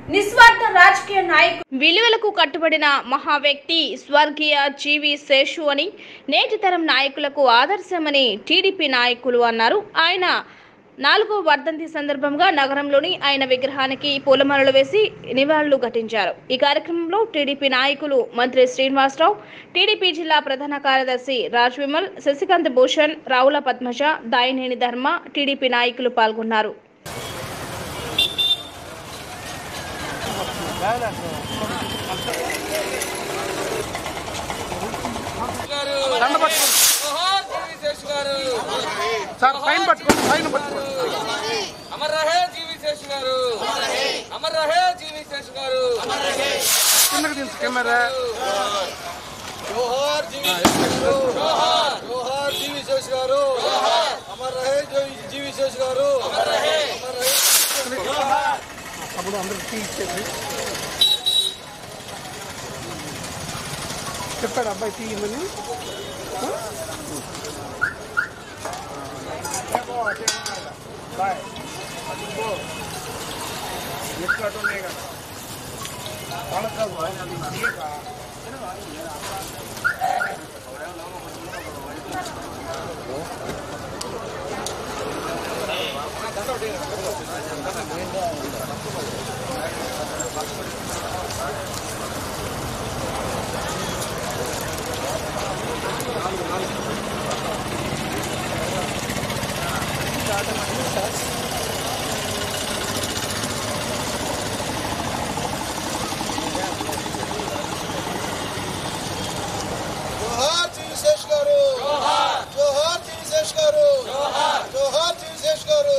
నిస్వార్థ రాజకీయ నాయకుడు విలువలకు కట్టుబడిన మహా వ్యక్తి స్వర్గీయ జీవి శేషు అని నేటి తరం నాయకులకు ఆదర్శమని టీడీపీ నాయకులు అన్నారు ఆయన నాలుగో వర్ధంతి సందర్భంగా నగరంలోని ఆయన విగ్రహానికి పూలమాలలు వేసి నివాళులు ఘటించారు ఈ కార్యక్రమంలో టీడీపీ నాయకులు మంత్రి శ్రీనివాసరావు టీడీపీ జిల్లా ప్రధాన కార్యదర్శి రాజ్ విమల్ శశికాంత్ భూషణ్ రావుల పద్మజ దాయినేని ధర్మ టీడీపీ నాయకులు పాల్గొన్నారు దండ పట్టుకోండి సార్ పైన పట్టుకోండి పైన పట్టుకోండి అమర్ రహే జీవి శేష్ గారు అమర్ రహే జీవి శేష్ గారు కిందకి దించు కెమెరా జోహార్ జీవి జోహార్ జోహార్ జీవి శేష్ గారు అమర్ రహే జోయి- జీవి శేష్ గారు అమర్ రహే అప్పుడు అందరికి టీ ఇచ్చేది చెప్పాడు అబ్బాయి టీ ఇవ్వని జోహార్ జీవి శేష్ గారు జోహార్ జీవి శేష్ గారు జోహార్ జీవి శేష్ గారు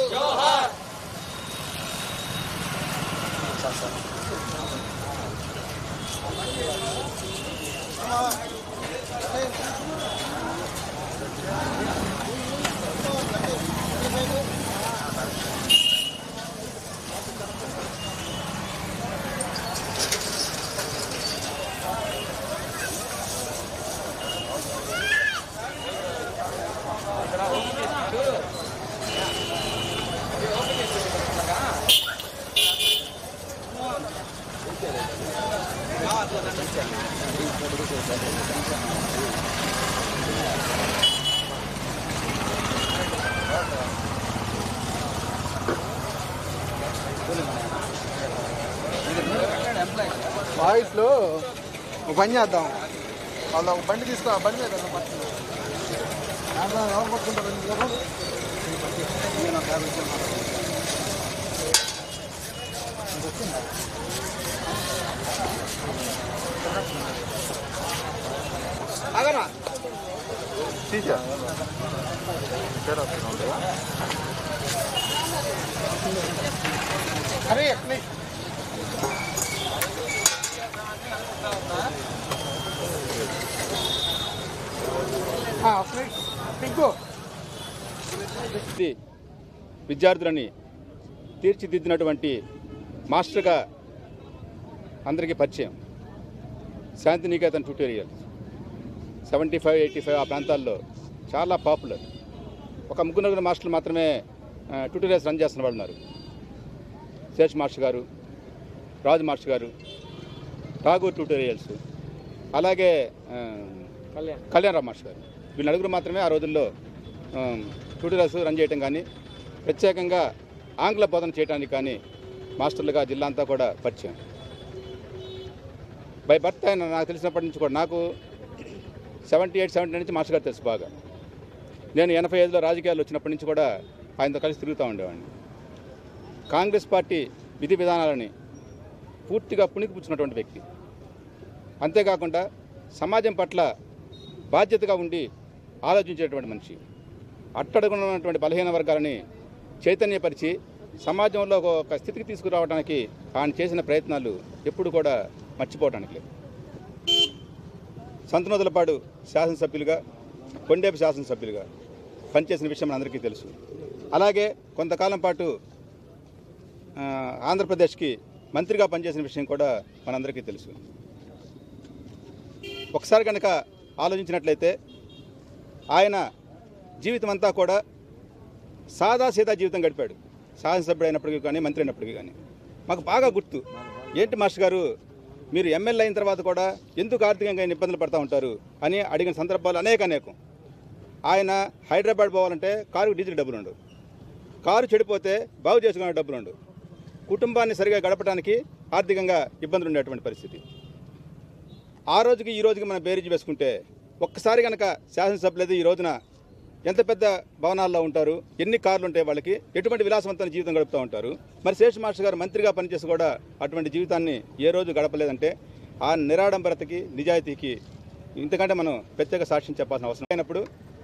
వాయిస్ లో ఒక పని చేద్దాం వాళ్ళు ఒక బండి తీసుకో ఆ బండి మీద ఒక పట్టు. దాంట్లో ఎవరు పట్టుకుంటారు ఇందులో? నేను ఒక యాభై ఇచ్చాను. ఇది వచ్చిందా? తీసా. అరే ఎక్కడి పిగ్గు వ్యక్తి విద్యార్థులని తీర్చిదిద్దినటువంటి మాస్టర్గా అందరికీ పరిచయం Shantiniketan tutorial seventy five eighty five ఆ ప్రాంతాల్లో చాలా పాపులర్ ఒక ముగ్గురు నలుగురు మాస్టర్లు మాత్రమే ఆ, ట్యూటోరియల్స్ రన్ చేస్తున్న వాళ్ళు ఉన్నారు శేష్ మాస్టర్ గారు రాజు మాస్టర్ గారు ఠాగూర్ ట్యూటోరియల్స్ అలాగే ఆ, కళ్యాణరావు మాస్టర్ గారు వీళ్ళు నలుగురు మాత్రమే ఆ రోజుల్లో ఆ, ట్యూటోరియల్స్ రన్ చేయడం కానీ ప్రత్యేకంగా ఆంగ్ల బోధన చేయడానికి కానీ మాస్టర్లుగా జిల్లా అంతా కూడా పరిచయం బై బర్త్ ఆయన నాకు తెలిసినప్పటి నుంచి కూడా నాకు సెవెంటీ ఎయిట్ సెవెంటీ నుంచి మాస్టర్ గారు తెలుసు బాగా నేను ఎనభై ఐదులో రాజకీయాలు వచ్చినప్పటి నుంచి కూడా ఆయనతో కలిసి తిరుగుతూ ఉండేవాడిని కాంగ్రెస్ పార్టీ విధి విధానాలని పూర్తిగా పుణికిపుచ్చినటువంటి వ్యక్తి అంతేకాకుండా సమాజం పట్ల బాధ్యతగా ఉండి ఆలోచించేటువంటి మనిషి అట్టడుగున ఉన్నటువంటి బలహీన వర్గాలని చైతన్యపరిచి సమాజంలో ఒక స్థితికి తీసుకురావడానికి ఆయన చేసిన ప్రయత్నాలు ఎప్పుడు కూడా మర్చిపోవడానికి లేదు సంతనోదలపాడు శాసనసభ్యులుగా కొండేపు శాసనసభ్యులుగా పనిచేసిన విషయం మనందరికీ తెలుసు అలాగే కొంతకాలం పాటు ఆ, ఆంధ్రప్రదేశ్కి మంత్రిగా పనిచేసిన విషయం కూడా మనందరికీ తెలుసు ఒకసారి కనుక ఆలోచించినట్లయితే ఆయన జీవితం అంతా కూడా సాదా సీదా జీవితం గడిపాడు శాసనసభ్యుడు అయినప్పటికీ కానీ మంత్రి అయినప్పటికీ కానీ మాకు బాగా గుర్తు ఏంటి మాస్టర్ గారు మీరు ఎమ్మెల్యే అయిన తర్వాత కూడా ఎందుకు ఆర్థికంగా ఆయన ఇబ్బందులు పడతా ఉంటారు అని అడిగిన సందర్భాలు అనేక అనేకం ఆయన హైదరాబాద్ పోవాలంటే కారుకు డీజిల్ డబ్బులు ఉండవు కారు చెడిపోతే బాగు చేసుకునే డబ్బులు ఉండవు కుటుంబాన్ని సరిగా గడపడానికి ఆర్థికంగా ఇబ్బందులు ఉండేటువంటి పరిస్థితి ఆ రోజుకి ఈ రోజుకి మనం బేరీజ్ వేసుకుంటే ఒక్కసారి కనుక శాసనసభ్యులది ఈ రోజున ఎంత పెద్ద భవనాల్లో ఉంటారు ఎన్ని కార్లు ఉంటాయి వాళ్ళకి ఎటువంటి విలాసవంతమైన జీవితం గడుపుతూ ఉంటారు మరి శేష్ మాస్టర్ గారు మంత్రిగా పనిచేసి కూడా అటువంటి జీవితాన్ని ఏ రోజు గడపలేదంటే ఆ నిరాడంబరతకి నిజాయితీకి ఇంతకంటే మనం ప్రత్యేక సాక్ష్యం చెప్పాల్సిన అవసరం అయినప్పుడు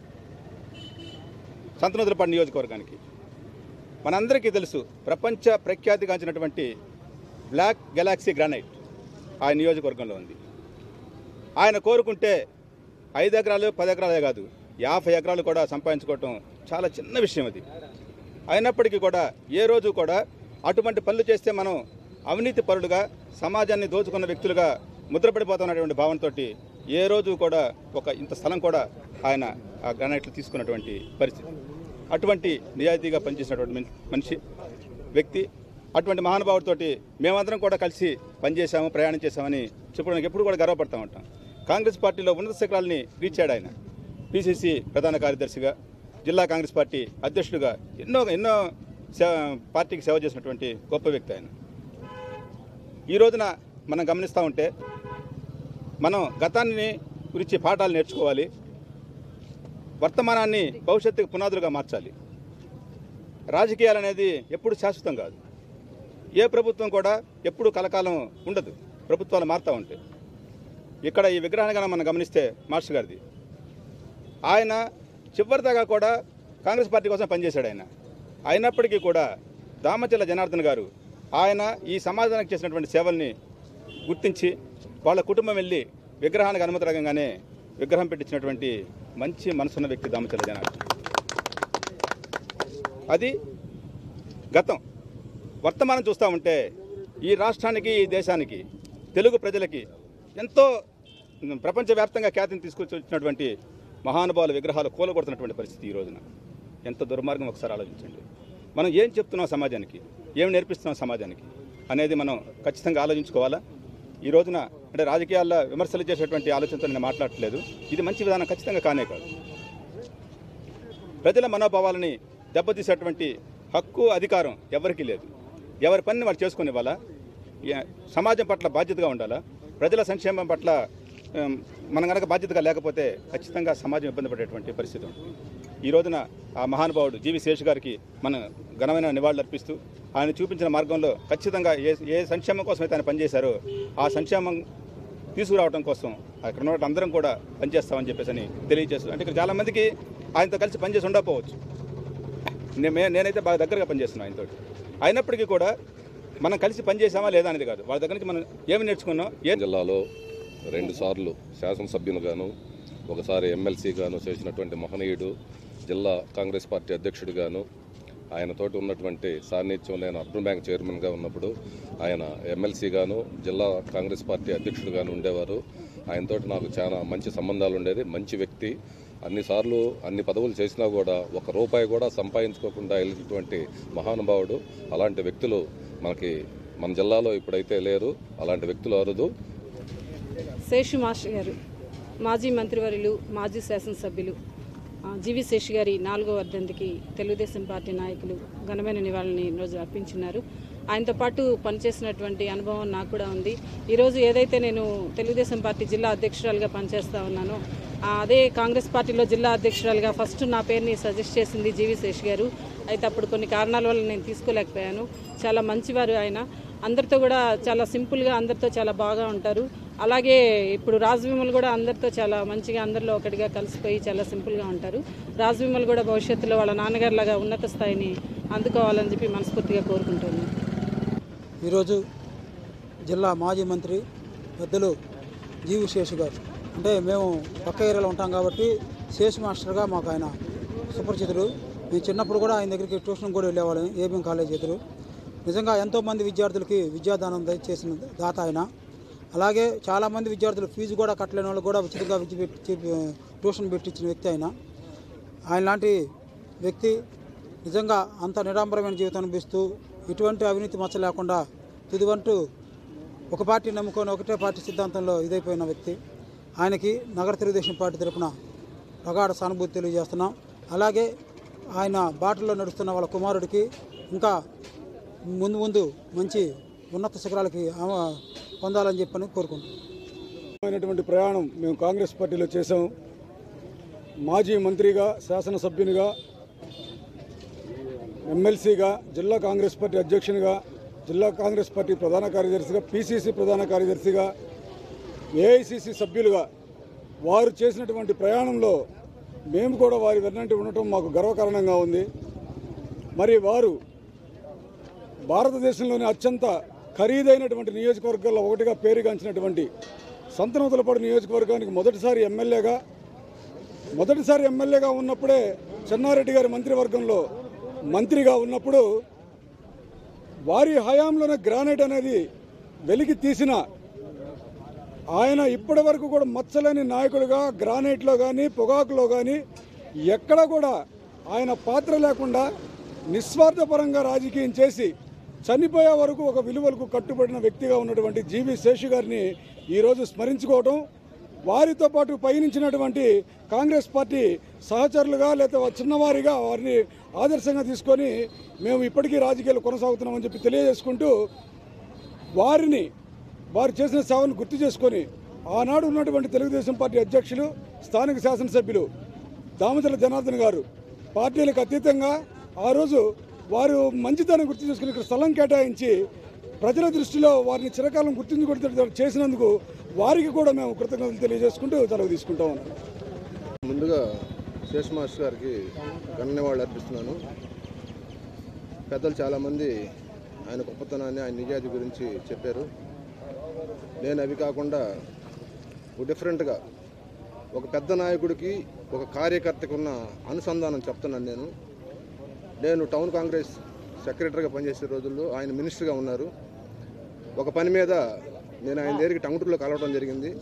సంతనోదలపాడు నియోజకవర్గానికి మనందరికీ తెలుసు ప్రపంచ ప్రఖ్యాతిగాంచినటువంటి బ్లాక్ గెలాక్సీ గ్రానైట్ ఆ నియోజకవర్గంలో ఉంది ఆయన కోరుకుంటే ఐదు ఎకరాలు పది ఎకరాలే కాదు యాభై ఎకరాలు కూడా సంపాదించుకోవటం చాలా చిన్న విషయం అది అయినప్పటికీ కూడా ఏ రోజు కూడా అటువంటి పనులు చేస్తే మనం అవినీతి పరులుగా సమాజాన్ని దోచుకున్న వ్యక్తులుగా ముద్రపడిపోతున్నటువంటి భావనతో ఏ రోజు కూడా ఒక ఇంత స్థలం కూడా ఆయన ఆ గ్రానైట్లు తీసుకున్నటువంటి పరిస్థితి అటువంటి నిజాయితీగా పనిచేసినటువంటి మన్- మనిషి వ్యక్తి అటువంటి మహానుభావుడితోటి మేమందరం కూడా కలిసి పనిచేశాము ప్రయాణం చేశామని చెప్పడానికి ఎప్పుడు కూడా గర్వపడతా ఉంటాం కాంగ్రెస్ పార్టీలో ఉన్నత శిఖరాలని రీచ్ అయ్యాడు ఆయన పిసిసి ప్రధాన కార్యదర్శిగా జిల్లా కాంగ్రెస్ పార్టీ అధ్యక్షుడిగా ఎన్నో ఎన్నో సేవ పార్టీకి సేవ చేసినటువంటి గొప్ప వ్యక్తి ఆయన ఈ రోజున మనం గమనిస్తూ ఉంటే మనం గతాన్ని గురించి పాఠాలు నేర్చుకోవాలి వర్తమానాన్ని భవిష్యత్తుకు పునాదులుగా మార్చాలి రాజకీయాలు అనేది ఎప్పుడు శాశ్వతం కాదు ఏ ప్రభుత్వం కూడా ఎప్పుడు కలకాలం ఉండదు ప్రభుత్వాలు మారుతూ ఉంటాయి ఇక్కడ ఈ విగ్రహాన్ని కనుక మనం గమనిస్తే మాస్టర్ గారిది ఆయన చివరిదాకా కూడా కాంగ్రెస్ పార్టీ కోసం పనిచేశాడు ఆయన అయినప్పటికీ కూడా దామచల్ల జనార్దన్ గారు ఆయన ఈ సమాజానికి చేసినటువంటి సేవల్ని గుర్తించి వాళ్ళ కుటుంబం వెళ్ళి విగ్రహానికి అనుమతి రకంగానే విగ్రహం పెట్టించినటువంటి మంచి మనసున్న వ్యక్తి దామచల్ల జనార్దన్ అది గతం వర్తమానం చూస్తూ ఉంటే ఈ రాష్ట్రానికి ఈ దేశానికి తెలుగు ప్రజలకి ఎంతో ప్రపంచవ్యాప్తంగా ఖ్యాతిని తీసుకొచ్చి వచ్చినటువంటి మహానుభావుల విగ్రహాలు కూలగొడుతున్నటువంటి పరిస్థితి ఈ రోజున ఎంత దుర్మార్గం ఒకసారి ఆలోచించండి మనం ఏం చెప్తున్నాం సమాజానికి ఏం నేర్పిస్తున్నాం సమాజానికి అనేది మనం ఖచ్చితంగా ఆలోచించుకోవాలా ఈ రోజున అంటే రాజకీయాల్లో విమర్శలు చేసేటువంటి ఆలోచనతో నేను మాట్లాడట్లేదు ఇది మంచి విధానం ఖచ్చితంగా కానే కాదు ప్రజల మనోభావాలని దెబ్బతీసేటువంటి హక్కు అధికారం ఎవరికీ లేదు ఎవరి పనిని వాళ్ళు చేసుకుని ఇవ్వాలా ఏ- సమాజం పట్ల బాధ్యతగా ఉండాలా ప్రజల సంక్షేమం పట్ల ఉమ్, మనం కనుక బాధ్యతగా లేకపోతే ఖచ్చితంగా సమాజం ఇబ్బంది పడేటువంటి పరిస్థితి ఉంటుంది ఈ రోజున ఆ మహానుభావుడు జీవి శేష్ గారికి మన ఘనమైన నివాళులు అర్పిస్తూ ఆయన చూపించిన మార్గంలో ఖచ్చితంగా ఏ ఏ సంక్షేమం కోసం అయితే ఆయన పనిచేశారో ఆ సంక్షేమం తీసుకురావడం కోసం అక్కడ ఉన్న అందరం కూడా పనిచేస్తామని చెప్పేసి అని తెలియజేస్తూ అంటే ఇక్కడ చాలామందికి ఆయనతో కలిసి పనిచేసి ఉండకపోవచ్చు నే- మే- నేనైతే బాగా దగ్గరగా పనిచేస్తున్నాను ఆయనతో అయినప్పటికీ కూడా మనం కలిసి పనిచేసామా లేదా అనేది కాదు వాళ్ళ దగ్గర నుంచి మనం ఏమి నేర్చుకున్నాం ఏ జిల్లాలో రెండు సార్లు శాసనసభ్యునిగాను ఒకసారి ఎమ్మెల్సీగాను చేసినటువంటి మహనీయుడు జిల్లా కాంగ్రెస్ పార్టీ అధ్యక్షుడిగాను ఆయనతోటి ఉన్నటువంటి సాన్నిధ్యం నేను అర్బన్ బ్యాంక్ చైర్మన్గా ఉన్నప్పుడు ఆయన ఎమ్మెల్సీగాను జిల్లా కాంగ్రెస్ పార్టీ అధ్యక్షుడిగాను ఉండేవారు ఆయనతోటి నాకు చాలా మంచి సంబంధాలు ఉండేది మంచి వ్యక్తి అన్నిసార్లు అన్ని పదవులు చేసినా కూడా ఒక రూపాయి కూడా సంపాదించుకోకుండా వెళ్ళినటువంటి మహానుభావుడు అలాంటి వ్యక్తులు మనకి మన జిల్లాలో ఇప్పుడైతే లేరు అలాంటి వ్యక్తులు అరుదు శేషు మాస్టర్ గారు మాజీ మంత్రివర్యులు మాజీ శాసనసభ్యులు ఆ, జీవి శేషు గారి నాలుగో వర్ధంతికి తెలుగుదేశం పార్టీ నాయకులు ఘనమైన నివాళిని ఈరోజు అర్పించినారు ఆయనతో పాటు పనిచేసినటువంటి అనుభవం నాకు కూడా ఉంది ఈరోజు ఏదైతే నేను తెలుగుదేశం పార్టీ జిల్లా అధ్యక్షురాలుగా పనిచేస్తా ఉన్నానో ఆ, అదే కాంగ్రెస్ పార్టీలో జిల్లా అధ్యక్షురాలుగా ఫస్ట్ నా పేరుని సజెస్ట్ చేసింది జీవి శేష్ గారు అయితే అప్పుడు కొన్ని కారణాల వల్ల నేను తీసుకోలేకపోయాను చాలా మంచివారు ఆయన అందరితో కూడా చాలా సింపుల్గా అందరితో చాలా బాగా ఉంటారు అలాగే ఇప్పుడు రాజవిమల్ కూడా అందరితో చాలా మంచిగా అందరిలో ఒకటిగా కలిసిపోయి చాలా సింపుల్గా ఉంటారు రాజవిమల్ కూడా భవిష్యత్తులో వాళ్ళ నాన్నగారిలాగా ఉన్నత స్థాయిని అందుకోవాలని చెప్పి మనస్ఫూర్తిగా కోరుకుంటున్నాను ఈరోజు జిల్లా మాజీ మంత్రి పెద్దలు జీవి శేషు గారు అంటే మేము పక్క ఏరియాలో ఉంటాం కాబట్టి శేషు మాస్టర్గా మాకు ఆయన సుపరిచితుడు మేము చిన్నప్పుడు కూడా ఆయన దగ్గరికి ట్యూషన్ కూడా వెళ్ళేవాళ్ళం ఏబిఎం కాలేజ్ ఎదురు నిజంగా ఎంతోమంది విద్యార్థులకి విద్యాదానం చేసిన దాత ఆయన అలాగే చాలామంది విద్యార్థులు ఫీజు కూడా కట్టలేని వాళ్ళు కూడా ఉచితంగా విద్య పెట్టి ట్యూషన్ పెట్టించిన వ్యక్తి ఆయన ఆయన లాంటి వ్యక్తి నిజంగా అంత నిరాంబరమైన జీవితం అనిపిస్తూ ఎటువంటి అవినీతి మచ్చ లేకుండా తుదివంటూ ఒక పార్టీ నమ్ముకొని ఒకటే పార్టీ సిద్ధాంతంలో ఇదైపోయిన వ్యక్తి ఆయనకి నగర తెలుగుదేశం పార్టీ తరపున ప్రగాఢ సానుభూతి తెలియజేస్తున్నాం అలాగే ఆయన బాటలో నడుస్తున్న వాళ్ళ కుమారుడికి ఇంకా ముందు ముందు మంచి ఉన్నత శిఖరాలకి ఆమె పొందాలని చెప్పని కోరుకుంటున్నాం అయినటువంటి ప్రయాణం మేము కాంగ్రెస్ పార్టీలో చేశాం మాజీ మంత్రిగా శాసనసభ్యునిగా ఎమ్మెల్సీగా జిల్లా కాంగ్రెస్ పార్టీ అధ్యక్షునిగా జిల్లా కాంగ్రెస్ పార్టీ ప్రధాన కార్యదర్శిగా పిసిసి ప్రధాన కార్యదర్శిగా ఏఐసిసి సభ్యులుగా వారు చేసినటువంటి ప్రయాణంలో మేము కూడా వారి వెన్నంటి ఉండటం మాకు గర్వకారణంగా ఉంది మరి వారు భారతదేశంలోని అత్యంత ఖరీదైనటువంటి నియోజకవర్గాల్లో ఒకటిగా పేరుగాంచినటువంటి సంతనూతలపాడు నియోజకవర్గానికి మొదటిసారి ఎమ్మెల్యేగా మొదటిసారి ఎమ్మెల్యేగా ఉన్నప్పుడే చెన్నారెడ్డి గారి మంత్రివర్గంలో మంత్రిగా ఉన్నప్పుడు వారి హయాంలోనే గ్రానైట్ అనేది వెలికి తీసిన ఆయన ఇప్పటి వరకు కూడా మచ్చలేని నాయకుడిగా గ్రానైట్లో కానీ పొగాకులో కానీ ఎక్కడ కూడా ఆయన పాత్ర లేకుండా నిస్వార్థపరంగా రాజకీయం చేసి చనిపోయే వరకు ఒక విలువలకు కట్టుబడిన వ్యక్తిగా ఉన్నటువంటి జీవి శేషు గారిని ఈరోజు స్మరించుకోవటం వారితో పాటు పయనించినటువంటి కాంగ్రెస్ పార్టీ సహచరులుగా లేదా చిన్నవారిగా వారిని ఆదర్శంగా తీసుకొని మేము ఇప్పటికీ రాజకీయాలు కొనసాగుతున్నామని చెప్పి తెలియజేసుకుంటూ వారిని వారు చేసిన సేవను గుర్తు చేసుకొని ఆనాడు ఉన్నటువంటి తెలుగుదేశం పార్టీ అధ్యక్షులు స్థానిక శాసనసభ్యులు దామచల జనార్దన్ గారు పార్టీలకు అతీతంగా ఆ రోజు వారు మంచితనం గుర్తు చేసుకుని ఇక్కడ స్థలం కేటాయించి ప్రజల దృష్టిలో వారిని చిరకాలం గుర్తించుకుంటూ చేసినందుకు వారికి కూడా మేము కృతజ్ఞతలు తెలియజేసుకుంటూ సెలవు తీసుకుంటా ఉన్నాం ముందుగా శేష్ మాస్టర్ గారికి ధన్యవాదాలు అర్పిస్తున్నాను పెద్దలు చాలామంది ఆయన గొప్పతనాన్ని ఆయన నిజాయితీ గురించి చెప్పారు నేను అవి కాకుండా ఒక డిఫరెంట్గా ఒక పెద్ద నాయకుడికి ఒక కార్యకర్తకు ఉన్న అనుసంధానం చెప్తున్నాను నేను నేను టౌన్ కాంగ్రెస్ సెక్రటరీగా పనిచేసే రోజుల్లో ఆయన మినిస్టర్గా ఉన్నారు ఒక పని మీద నేను ఆయన దగ్గరికి టంగుటూరులో కలవడం జరిగింది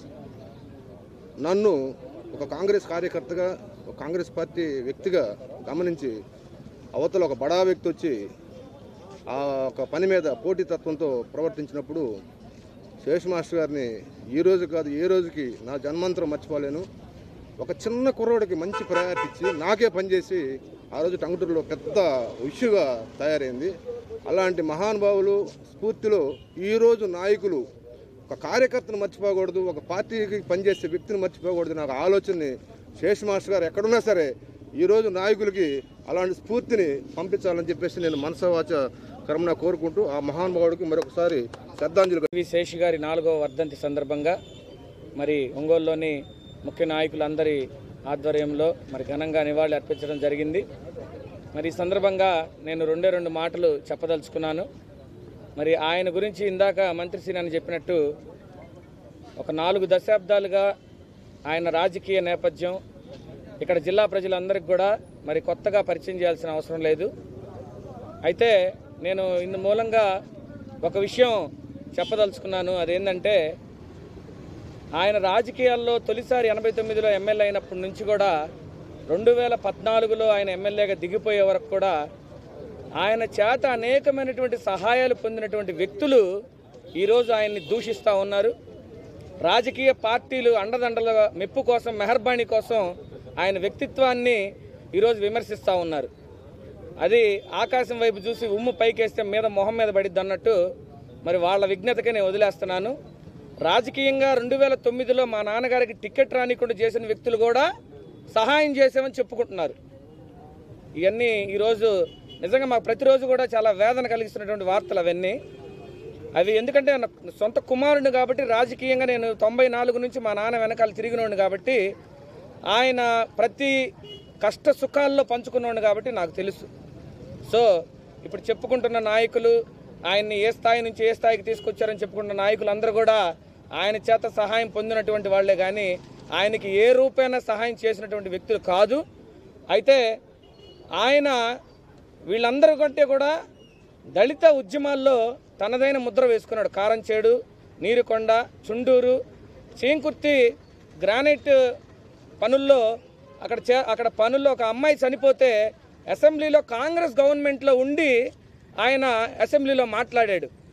నన్ను ఒక కాంగ్రెస్ కార్యకర్తగా ఒక కాంగ్రెస్ పార్టీ వ్యక్తిగా గమనించి అవతల ఒక బడా వ్యక్తి వచ్చి ఆ ఒక పని మీద పోటీతత్వంతో ప్రవర్తించినప్పుడు శేష్ మాస్టర్ గారిని ఈ రోజు కాదు ఏ రోజుకి నా జన్మాంతరం మర్చిపోలేను ఒక చిన్న కుర్రోడికి మంచి ప్రయారిటీ ఇచ్చి నాకే పనిచేసి ఆ రోజు టంగుటూరులో పెద్ద ఇష్యూగా తయారైంది అలాంటి మహానుభావులు స్ఫూర్తిలో ఈరోజు నాయకులు ఒక కార్యకర్తను మర్చిపోకూడదు ఒక పార్టీకి పనిచేసే వ్యక్తిని మర్చిపోకూడదు నాకు ఆలోచనని శేష్ మాస్టర్ గారు ఎక్కడున్నా సరే ఈరోజు నాయకులకి అలాంటి స్ఫూర్తిని పంపించాలని చెప్పేసి నేను మనసవాచ కర్మన కోరుకుంటూ ఆ మహానుభావుడికి మరొకసారి శ్రద్ధాంజలి వి శేషి గారి నాలుగవ వర్ధంతి సందర్భంగా మరి ఒంగోలులోని ముఖ్య నాయకులందరి ఆధ్వర్యంలో మరి ఘనంగా నివాళులు అర్పించడం జరిగింది మరి ఈ సందర్భంగా నేను రెండే రెండు మాటలు చెప్పదలుచుకున్నాను మరి ఆయన గురించి ఇందాక మంత్రి శ్రీనాని చెప్పినట్టు ఒక నాలుగు దశాబ్దాలుగా ఆయన రాజకీయ నేపథ్యం ఇక్కడ జిల్లా ప్రజలందరికీ కూడా మరి కొత్తగా పరిచయం చేయాల్సిన అవసరం లేదు అయితే నేను ఇందు మూలంగా ఒక విషయం చెప్పదలుచుకున్నాను అదేంటంటే ఆయన రాజకీయాల్లో తొలిసారి ఎనభై తొమ్మిదిలో ఎమ్మెల్యే అయినప్పటి నుంచి కూడా రెండు వేల పద్నాలుగులో ఆయన ఎమ్మెల్యేగా దిగిపోయే వరకు కూడా ఆయన చేత అనేకమైనటువంటి సహాయాలు పొందినటువంటి వ్యక్తులు ఈరోజు ఆయన్ని దూషిస్తూ ఉన్నారు రాజకీయ పార్టీలు అండదండల మెప్పు కోసం మెహర్బానీ కోసం ఆయన వ్యక్తిత్వాన్ని ఈరోజు విమర్శిస్తూ ఉన్నారు అది ఆకాశం వైపు చూసి ఉమ్ము పైకేస్తే మీద మొహం మీద పడిద్ది అన్నట్టు మరి వాళ్ళ విజ్ఞతకే నేను వదిలేస్తున్నాను రాజకీయంగా రెండు వేల తొమ్మిదిలో మా నాన్నగారికి టికెట్ రానికుండా చేసిన వ్యక్తులు కూడా సహాయం చేసామని చెప్పుకుంటున్నారు ఇవన్నీ ఈరోజు నిజంగా మాకు ప్రతిరోజు కూడా చాలా వేదన కలిగిస్తున్నటువంటి వార్తలు అవన్నీ అవి ఎందుకంటే నా సొంత కుమారుడు కాబట్టి రాజకీయంగా నేను తొంభై నాలుగు నుంచి మా నాన్న వెనకాల తిరిగినోడు కాబట్టి ఆయన ప్రతి కష్ట సుఖాల్లో పంచుకున్నాడు కాబట్టి నాకు తెలుసు సో ఇప్పుడు చెప్పుకుంటున్న నాయకులు ఆయన్ని ఏ స్థాయి నుంచి ఏ స్థాయికి తీసుకొచ్చారని చెప్పుకుంటున్న నాయకులు అందరూ కూడా ఆయన చేత సహాయం పొందినటువంటి వాళ్ళే కానీ ఆయనకి ఏ రూపైనా సహాయం చేసినటువంటి వ్యక్తులు కాదు అయితే ఆయన వీళ్ళందరి కంటే కూడా దళిత ఉద్యమాల్లో తనదైన ముద్ర వేసుకున్నాడు కారంచేడు నీరుకొండ చుండూరు చీంకుర్తి గ్రానైట్ పనుల్లో అక్కడ చే అక్కడ పనుల్లో ఒక అమ్మాయి చనిపోతే అసెంబ్లీలో కాంగ్రెస్ గవర్నమెంట్లో ఉండి ఆయన అసెంబ్లీలో మాట్లాడాడు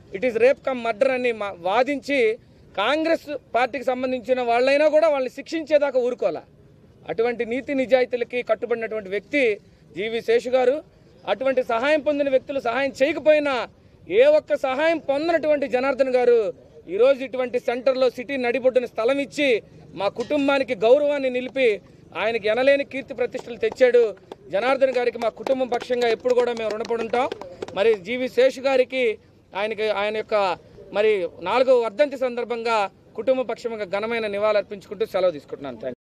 it is rape cum murder అని మా వాదించి కాంగ్రెస్ పార్టీకి సంబంధించిన వాళ్ళైనా కూడా వాళ్ళని శిక్షించేదాకా ఊరుకోలే అటువంటి నీతి నిజాయితీలకి కట్టుబడినటువంటి వ్యక్తి జీవి శేషు గారు అటువంటి సహాయం పొందిన వ్యక్తులు సహాయం చేయకపోయినా ఏ ఒక్క సహాయం పొందినటువంటి జనార్దన్ గారు ఈరోజు ఇటువంటి సెంటర్లో సిటీ నడిబొడ్డున స్థలం ఇచ్చి మా కుటుంబానికి గౌరవాన్ని నిలిపి ఆయనకి ఎనలేని కీర్తి ప్రతిష్టలు తెచ్చాడు జనార్దన్ గారికి మా కుటుంబం పక్షంగా ఎప్పుడు కూడా మేము రుణపడి ఉంటాం మరి జీవి శేషు గారికి ఆయనకి ఆయన యొక్క మరి నాలుగో వర్ధంతి సందర్భంగా కుటుంబ పక్షంగా ఘనమైన నివాళులు అర్పించుకుంటూ సెలవు తీసుకుంటున్నాను థ్యాంక్